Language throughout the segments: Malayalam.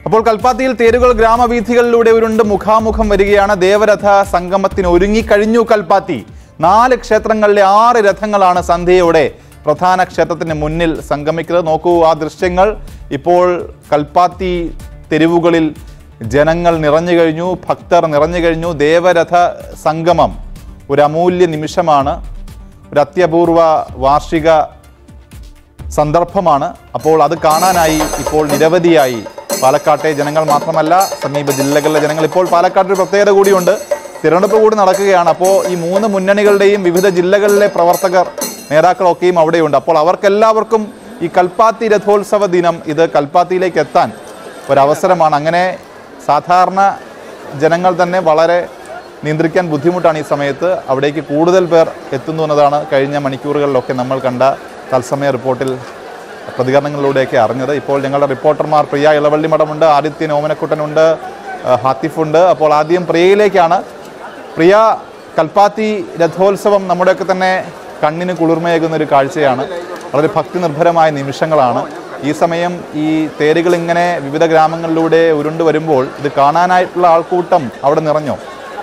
അപ്പോൾ കൽപ്പാത്തിയിൽ തേരുകൾ ഗ്രാമവീഥികളിലൂടെ ഉരുണ്ട് മുഖാമുഖം വരികയാണ് ദേവരഥ സംഗമത്തിന് ഒരുങ്ങിക്കഴിഞ്ഞു കൽപ്പാത്തി നാല് ക്ഷേത്രങ്ങളിലെ ആറ് രഥങ്ങളാണ് സന്ധ്യയോടെ പ്രധാന ക്ഷേത്രത്തിന് മുന്നിൽ സംഗമിക്കുന്നത് നോക്കൂ ആ ദൃശ്യങ്ങൾ ഇപ്പോൾ കൽപ്പാത്തി തെരുവുകളിൽ ജനങ്ങൾ നിറഞ്ഞു കഴിഞ്ഞു ഭക്തർ നിറഞ്ഞു കഴിഞ്ഞു ദേവരഥ സംഗമം ഒരു അമൂല്യ നിമിഷമാണ് ഒരു അത്യപൂർവ വാർഷിക സന്ദർഭമാണ് അപ്പോൾ അത് കാണാനായി ഇപ്പോൾ നിരവധിയായി പാലക്കാട്ടെ ജനങ്ങൾ മാത്രമല്ല സമീപ ജില്ലകളിലെ ജനങ്ങൾ ഇപ്പോൾ പാലക്കാട് ഒരു പ്രത്യേകത കൂടിയുണ്ട് തിരഞ്ഞെടുപ്പ് കൂടി നടക്കുകയാണ് അപ്പോൾ ഈ മൂന്ന് മുന്നണികളുടെയും വിവിധ ജില്ലകളിലെ പ്രവർത്തകർ നേതാക്കളൊക്കെയും അവിടെയുണ്ട് അപ്പോൾ അവർക്കെല്ലാവർക്കും ഈ കൽപ്പാത്തി രഥോത്സവ ദിനം ഇത് കൽപ്പാത്തിയിലേക്ക് എത്താൻ ഒരവസരമാണ് അങ്ങനെ സാധാരണ ജനങ്ങൾ തന്നെ വളരെ നിയന്ത്രിക്കാൻ ബുദ്ധിമുട്ടാണ് ഈ സമയത്ത് അവിടേക്ക് കൂടുതൽ പേർ എത്തുന്നു എന്നതാണ് കഴിഞ്ഞ മണിക്കൂറുകളിലൊക്കെ നമ്മൾ കണ്ട തത്സമയ റിപ്പോർട്ടിൽ പ്രതികരണങ്ങളിലൂടെയൊക്കെ അറിഞ്ഞത് ഇപ്പോൾ ഞങ്ങളുടെ റിപ്പോർട്ടർമാർ പ്രിയ ഇളവള്ളി മഠമുണ്ട് ആദിത്യൻ ഓമനക്കുട്ടനുണ്ട് ആ, ഹാത്തിഫുണ്ട് അപ്പോൾ ആദ്യം പ്രിയയിലേക്കാണ് പ്രിയ കൽപ്പാത്തി രഥോത്സവം നമ്മുടെയൊക്കെ തന്നെ കണ്ണിന് കുളിർമയേകുന്ന ഒരു കാഴ്ചയാണ് വളരെ ഭക്തി നിർഭരമായ നിമിഷങ്ങളാണ് ഈ സമയം ഈ തേരുകൾ ഇങ്ങനെ വിവിധ ഗ്രാമങ്ങളിലൂടെ ഉരുണ്ട് വരുമ്പോൾ ഇത് കാണാനായിട്ടുള്ള ആൾക്കൂട്ടം അവിടെ നിറഞ്ഞോ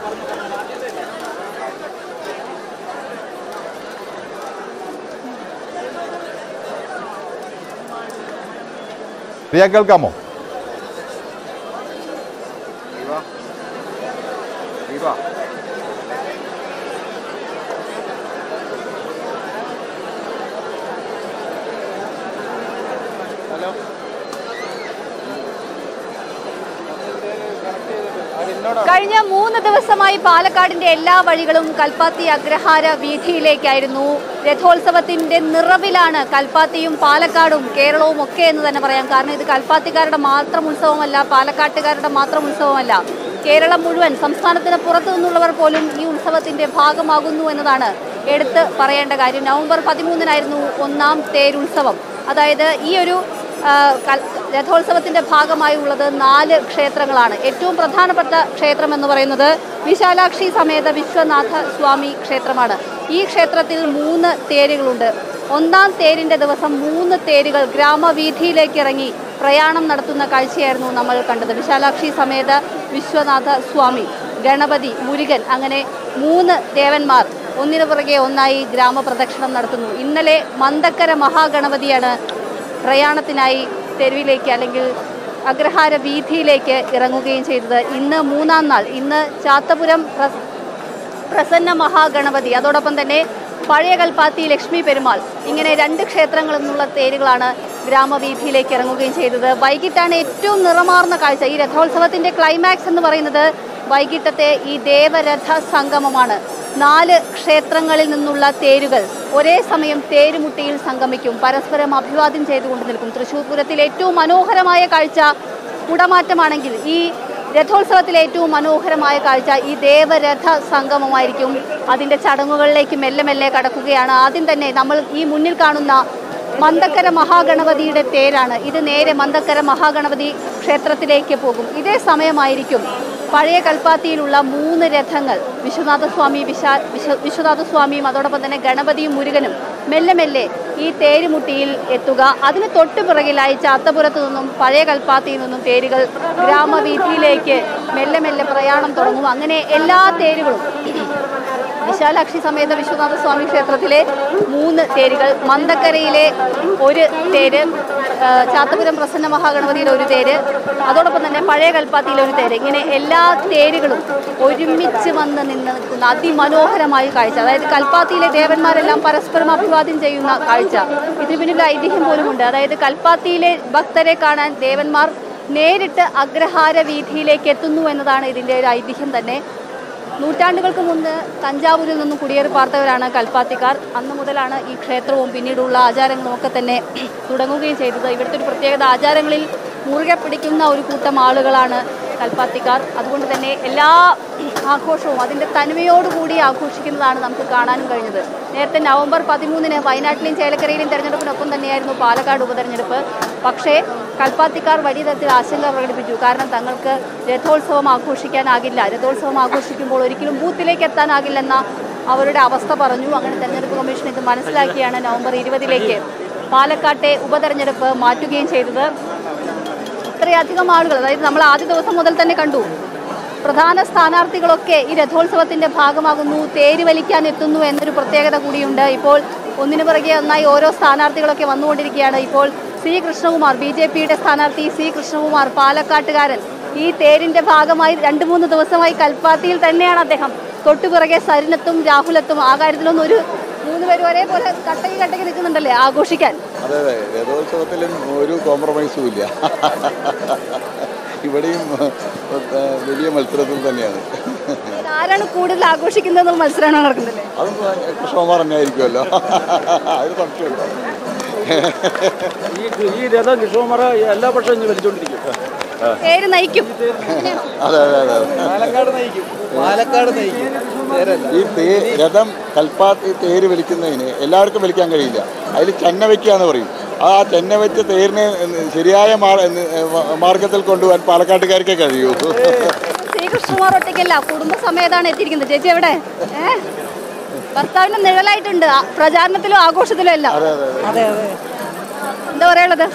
പ്രിയ കേൾക്കാമോ കഴിഞ്ഞ മൂന്ന് ദിവസമായി പാലക്കാടിന്റെ എല്ലാ വഴികളും കൽപ്പാത്തി അഗ്രഹാര വീഥിയിലേക്കായിരുന്നു രഥോത്സവത്തിന്റെ നിറവിലാണ് കൽപ്പാത്തിയും പാലക്കാടും കേരളവും ഒക്കെ എന്ന് തന്നെ പറയാം കാരണം ഇത് കൽപ്പാത്തിക്കാരുടെ മാത്രം ഉത്സവമല്ല പാലക്കാട്ടുകാരുടെ മാത്രം ഉത്സവമല്ല കേരളം മുഴുവൻ സംസ്ഥാനത്തിന് പുറത്തു നിന്നുള്ളവർ പോലും ഈ ഉത്സവത്തിന്റെ ഭാഗമാകുന്നു എന്നതാണ് എടുത്ത് പറയേണ്ട കാര്യം നവംബർ പതിമൂന്നിനായിരുന്നു ഒന്നാം തേരുത്സവം അതായത് ഈ ഒരു ആ, കൽ- രഥോത്സവത്തിന്റെ ഭാഗമായി ഉള്ളത് നാല് ക്ഷേത്രങ്ങളാണ് ഏറ്റവും പ്രധാനപ്പെട്ട ക്ഷേത്രം എന്ന് പറയുന്നത് വിശാലാക്ഷി സമേത വിശ്വനാഥ സ്വാമി ക്ഷേത്രമാണ് ഈ ക്ഷേത്രത്തിൽ മൂന്ന് തേരുകളുണ്ട് ഒന്നാം തേരിന്റെ ദിവസം മൂന്ന് തേരുകൾ ഗ്രാമവീഥിയിലേക്ക് ഇറങ്ങി പ്രയാണം നടത്തുന്ന കാഴ്ചയായിരുന്നു നമ്മൾ കണ്ടത് വിശാലാക്ഷി സമേത വിശ്വനാഥ സ്വാമി ഗണപതി മുരുകൻ അങ്ങനെ മൂന്ന് ദേവന്മാർ ഒന്നിനു പുറകെ ഒന്നായി ഗ്രാമപ്രദക്ഷിണം നടത്തുന്നു ഇന്നലെ മന്ദക്കര മഹാഗണപതിയാണ് പ്രയാണത്തിനായി തെരുവിലേക്ക് അല്ലെങ്കിൽ അഗ്രഹാര വീഥിയിലേക്ക് ഇറങ്ങുകയും ചെയ്തത് ഇന്ന് മൂന്നാം നാൾ ഇന്ന് ചാത്തപുരം പ്രസ്- പ്രസന്ന മഹാഗണപതി അതോടൊപ്പം തന്നെ പഴയ കൽപ്പാത്തി ലക്ഷ്മി പെരുമാൾ ഇങ്ങനെ രണ്ട് ക്ഷേത്രങ്ങളിൽ നിന്നുള്ള തേരുകളാണ് ഗ്രാമവീഥിയിലേക്ക് ഇറങ്ങുകയും ചെയ്തത് വൈകിട്ടാണ് ഏറ്റവും നിറമാർന്ന കാഴ്ച ഈ രഥോത്സവത്തിന്റെ ക്ലൈമാക്സ് എന്ന് പറയുന്നത് വൈകിട്ടത്തെ ഈ ദേവരഥ സംഗമമാണ് നാല് ക്ഷേത്രങ്ങളിൽ നിന്നുള്ള തേരുകൾ ഒരേ സമയം തേരുമുട്ടിയിൽ സംഗമിക്കും പരസ്പരം അഭിവാദ്യം ചെയ്തുകൊണ്ട് നിൽക്കും തൃശ്ശൂർ പൂരത്തിൽ ഏറ്റവും മനോഹരമായ കാഴ്ച കുടമാറ്റമാണെങ്കിൽ ഈ രഥോത്സവത്തിലെ ഏറ്റവും മനോഹരമായ കാഴ്ച ഈ ദേവരഥ സംഗമമായിരിക്കും അതിൻ്റെ ചടങ്ങുകളിലേക്ക് മെല്ലെ മെല്ലെ കടക്കുകയാണ് ആദ്യം തന്നെ നമ്മൾ ഈ മുന്നിൽ കാണുന്ന മന്ദക്കര മഹാഗണപതിയുടെ തേരാണ് ഇത് നേരെ മന്ദക്കര മഹാഗണപതി ക്ഷേത്രത്തിലേക്ക് പോകും ഇതേ സമയമായിരിക്കും പഴയ കൽപ്പാത്തിയിലുള്ള മൂന്ന് രഥങ്ങൾ വിശ്വനാഥസ്വാമി വിശാ വിശ്വ വിശ്വനാഥസ്വാമിയും അതോടൊപ്പം തന്നെ ഗണപതിയും മുരുകനും മെല്ലെ മെല്ലെ ഈ തേരുമുട്ടിയിൽ എത്തുക അതിന് തൊട്ടു പിറകിലായി ചാത്തപുരത്തു നിന്നും പഴയ കൽപ്പാത്തിയിൽ നിന്നും തേരുകൾ ഗ്രാമവീഥിയിലേക്ക് മെല്ലെ മെല്ലെ പ്രയാണം തുടങ്ങും അങ്ങനെ എല്ലാ തേരുകളും വിശാലാക്ഷി സമേത വിശ്വനാഥ സ്വാമി ക്ഷേത്രത്തിലെ മൂന്ന് തേരുകൾ മന്ദക്കരയിലെ ഒരു തേര് ആ, ചാത്തപുരം പ്രസന്ന മഹാഗണപതിയിലെ ഒരു തേര് അതോടൊപ്പം തന്നെ പഴയ കൽപ്പാത്തിയിലെ ഒരു തേര് ഇങ്ങനെ എല്ലാ തേരുകളും ഒരുമിച്ച് വന്ന് നിന്ന് നിൽക്കുന്ന അതിമനോഹരമായ കാഴ്ച അതായത് കൽപ്പാത്തിയിലെ ദേവന്മാരെല്ലാം പരസ്പരം അഭിവാദ്യം ചെയ്യുന്ന കാഴ്ച ഇതിന് പിന്നിൽ ഒരു ഐതിഹ്യം പോലുമുണ്ട് അതായത് കൽപ്പാത്തിയിലെ ഭക്തരെ കാണാൻ ദേവന്മാർ നേരിട്ട് അഗ്രഹാര വീഥിയിലേക്ക് എത്തുന്നു എന്നതാണ് ഇതിൻ്റെ ഒരു ഐതിഹ്യം തന്നെ നൂറ്റാണ്ടുകൾക്ക് മുമ്പ് തഞ്ചാവൂരിൽ നിന്നും കുടിയേറി പാർത്തവരാണ് കൽപ്പാത്തിക്കാർ അന്ന് മുതലാണ് ഈ ക്ഷേത്രവും പിന്നീടുള്ള ആചാരങ്ങളും ഒക്കെ തന്നെ തുടങ്ങുകയും ചെയ്തത് ഇവിടുത്തെ ഒരു പ്രത്യേകത ആചാരങ്ങളിൽ മുറുകെ പിടിക്കുന്ന ഒരു കൂട്ടം ആളുകളാണ് കൽപ്പാത്തിക്കാർ അതുകൊണ്ട് തന്നെ എല്ലാ ആഘോഷവും അതിൻ്റെ തനിമയോടുകൂടി ആഘോഷിക്കുന്നതാണ് നമുക്ക് കാണാനും കഴിഞ്ഞത് നേരത്തെ നവംബർ പതിമൂന്നിന് വയനാട്ടിലെയും ചേലക്കരയിലെയും തെരഞ്ഞെടുപ്പിനൊപ്പം തന്നെയായിരുന്നു പാലക്കാട് ഉപതെരഞ്ഞെടുപ്പ് പക്ഷേ കൽപ്പാത്തിക്കാർ വലിയ തരത്തിൽ ആശങ്ക പ്രകടിപ്പിച്ചു കാരണം തങ്ങൾക്ക് രഥോത്സവം ആഘോഷിക്കാനാകില്ല രഥോത്സവം ആഘോഷിക്കുമ്പോൾ ഒരിക്കലും ബൂത്തിലേക്ക് എത്താനാകില്ലെന്ന അവരുടെ അവസ്ഥ പറഞ്ഞു അങ്ങനെ തെരഞ്ഞെടുപ്പ് കമ്മീഷൻ ഇത് മനസ്സിലാക്കിയാണ് നവംബർ ഇരുപതിലേക്ക് പാലക്കാട്ടെ ഉപതെരഞ്ഞെടുപ്പ് മാറ്റുകയും ചെയ്തത് ഇത്രയധികം ആളുകൾ അതായത് നമ്മൾ ആദ്യ ദിവസം മുതൽ തന്നെ കണ്ടു പ്രധാന സ്ഥാനാർത്ഥികളൊക്കെ ഈ രഥോത്സവത്തിന്റെ ഭാഗമാകുന്നു തേര് വലിക്കാൻ എത്തുന്നു എന്നൊരു പ്രത്യേകത കൂടിയുണ്ട് ഇപ്പോൾ ഒന്നിനു പിറകെ ഒന്നായി ഓരോ സ്ഥാനാർത്ഥികളൊക്കെ വന്നുകൊണ്ടിരിക്കുകയാണ് ഇപ്പോൾ സി കൃഷ്ണകുമാർ ബി ജെ പിയുടെ സ്ഥാനാർത്ഥി സി കൃഷ്ണകുമാർ പാലക്കാട്ടുകാരൻ ഈ തേരിന്റെ ഭാഗമായി രണ്ട് മൂന്ന് ദിവസമായി കൽപ്പാത്തിയിൽ തന്നെയാണ് അദ്ദേഹം തൊട്ടുപിറകെ സരിനത്തും രാഹുലത്തും ആ കാര്യത്തിലൊന്നും ഒരു മൂന്ന് പേരും ഒരേപോലെ കട്ടക്ക് കട്ടക്ക് നിൽക്കുന്നുണ്ടല്ലേ ആഘോഷിക്കാൻ അതെ അതെ രഥോത്സവത്തിലും ഒരു കോംപ്രമൈസും ഇല്ല ഇവിടെയും ഏഹ്, വലിയ മത്സരത്തിൽ തന്നെയാണ് ആരാണ് കൂടുതൽ ആഘോഷിക്കുന്നത് മത്സരമാണ് നടക്കുന്നില്ലേ അത് കൃഷ്ണകുമാർ തന്നെ ആയിരിക്കുമല്ലോ അത് സംശയമില്ല ഈ ഈ രഥം കൃഷ്ണകുമാർ എല്ലാ പക്ഷവും ഇനി വലിച്ചുകൊണ്ടിരിക്കും പേര് നയിക്കും അതെ അതെ അതെ പാലക്കാട് നയിക്കും പാലക്കാട് നയിക്കും ഈ തേ രഥം കൽപ്പാത്തി തേര് വലിക്കുന്നതിന് എല്ലാവർക്കും വലിക്കാൻ കഴിയില്ല അതിൽ ചെന്ന വയ്ക്കുകയെന്ന് പറയും ആ ചെന്ന വെച്ച തേരിനെ ശരിയായ മാർ- മാർഗത്തിൽ കൊണ്ടുപോകാൻ പാലക്കാട്ടുകാർക്കേ കഴിയൂ ശ്രീ കൃഷ്ണകുമാർ ഒറ്റയ്ക്കല്ല കുടുംബസമേതാണ് എത്തിയിരിക്കുന്നത് ചേച്ചി എവിടെ ഏ ഭർത്താവിന്റെ നിഴലായിട്ടുണ്ട് ആ, പ്രചാരണത്തിലും ആഘോഷത്തിലും എല്ലാം അതെ അതെ അതെ അതെ അതെ എന്താ പറയാനുള്ളത്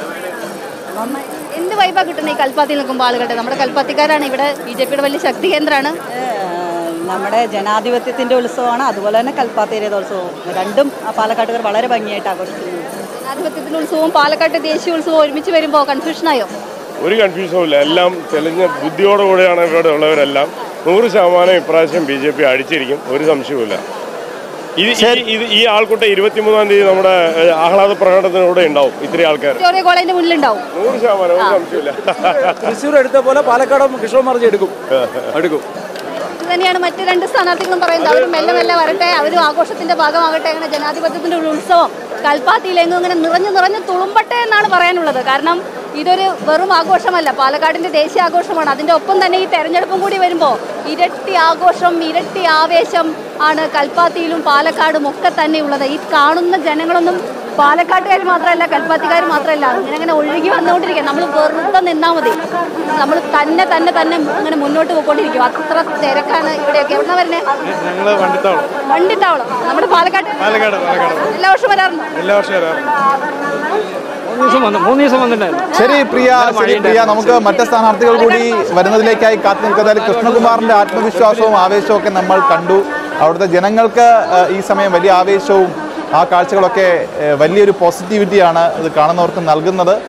എന്ത് വൈബാ കിട്ടുന്നത് ഈ കൽപ്പാത്തിയിൽ നിൽക്കുമ്പോൾ ആളുകളുടെ നമ്മുടെ കൽപ്പാത്തിക്കാരാണ് ഇവിടെ ബി ജെ പിയുടെ വലിയ ശക്തി കേന്ദ്രമാണ് ഏഹ് നമ്മുടെ ജനാധിപത്യത്തിന്റെ ഉത്സവമാണ് അതുപോലെ തന്നെ കൽപ്പാത്തി രഥോത്സവവും രണ്ടും ആ പാലക്കാട്ടുകാർ വളരെ ഭംഗിയായിട്ട് ആഘോഷിക്കുന്നു ജനാധിപത്യത്തിന്റെ ഉത്സവവും പാലക്കാട്ടെ ദേശീയ ഉത്സവവും ഒരുമിച്ച് വരുമ്പോൾ കൺഫ്യൂഷനായോ ഒരു കൺഫ്യൂഷനും ഇല്ല എല്ലാം തെളിഞ്ഞ ബുദ്ധിയോടുകൂടിയാണ് ഇവിടെ ഉള്ളവരെല്ലാം നൂറ് ശതമാനം ഇപ്രാവശ്യം ബി ജെ പി അടിച്ചിരിക്കും ഒരു സംശയവുമില്ല ഇത് ഈ- ഇത് ഈ ആൾക്കൂട്ടം ഇരുപത്തിമൂന്നാം തീയതി നമ്മുടെ ഏഹ്, ആഹ്ലാദ പ്രകടനത്തിനൂടെ ഉണ്ടാവും ഇത്രയും ആൾക്കാർ വിക്ടോറിയ കോളേജിന്റെ മുന്നിലുണ്ടാവും നൂറ് ശതമാനം ഒരു സംശയമില്ല തൃശ്ശൂർ എടുത്ത പോലെ പാലക്കാടും കൃഷ്ണകുമാർജി എടുക്കും എടുക്കും ഇത് തന്നെയാണ് മറ്റ് രണ്ട് സ്ഥാനാർത്ഥികളും പറയുന്നത് അവർ മെല്ലെ മെല്ലെ വരട്ടെ അവരും ആഘോഷത്തിന്റെ ഭാഗമാകട്ടെ അങ്ങനെ ജനാധിപത്യത്തിന്റെ ഒരു ഉത്സവം കൽപ്പാത്തിയിലെങ്ങും ഇങ്ങനെ നിറഞ്ഞു നിറഞ്ഞു തുളുമ്പട്ടെ എന്നാണ് പറയാനുള്ളത് കാരണം ഇതൊരു വെറും ആഘോഷമല്ല പാലക്കാടിന്റെ ദേശീയ ആഘോഷമാണ് അതിന്റെ ഒപ്പം തന്നെ ഈ തെരഞ്ഞെടുപ്പും കൂടി വരുമ്പോൾ ഇരട്ടി ആഘോഷം ഇരട്ടി ആവേശം ആണ് കൽപ്പാത്തിയിലും പാലക്കാടും ഒക്കെ തന്നെ ഉള്ളത് ഈ കാണുന്ന ജനങ്ങളൊന്നും പാലക്കാട്ടുകാർ മാത്രമല്ല കൽപ്പാത്തിക്കാർ മാത്രമല്ല ഇങ്ങനെ അങ്ങനെ ഒഴുകി വന്നുകൊണ്ടിരിക്കുക നമ്മൾ വെറുതെ നിന്നാൽ മതി നമ്മൾ തന്നെ തന്നെ തന്നെ ഇങ്ങനെ മുന്നോട്ട് പോയിക്കൊണ്ടിരിക്കും അത്ര തിരക്കാണ് ഇവിടെയൊക്കെ എവിടെ വരുന്നേ ഞങ്ങൾ വണ്ടിത്താവളം വണ്ടിത്താവളം നമ്മുടെ പാലക്കാട് പാലക്കാട് പാലക്കാട് എല്ലാ വർഷവും വരാറുണ്ട് എല്ലാ വർഷവും വരാറുണ്ട് മൂന്ന് ദിവസം വന്നു മൂന്ന് ദിവസം വന്നിട്ടുണ്ടായിരുന്നു ശരി പ്രിയ ശരി പ്രിയ നമുക്ക് മറ്റ് സ്ഥാനാർത്ഥികൾ കൂടി വരുന്നതിലേക്കായി കാത്തു നിൽക്കുന്നതിൽ കൃഷ്ണകുമാറിന്റെ ആത്മവിശ്വാസവും ആവേശവും ഒക്കെ നമ്മൾ കണ്ടു അവിടുത്തെ ജനങ്ങൾക്ക് ഏഹ്, ഈ സമയം വലിയ ആവേശവും ആ കാഴ്ചകളൊക്കെ ഏഹ്, വലിയൊരു പോസിറ്റിവിറ്റിയാണ് ഇത് കാണുന്നവർക്ക് നൽകുന്നത്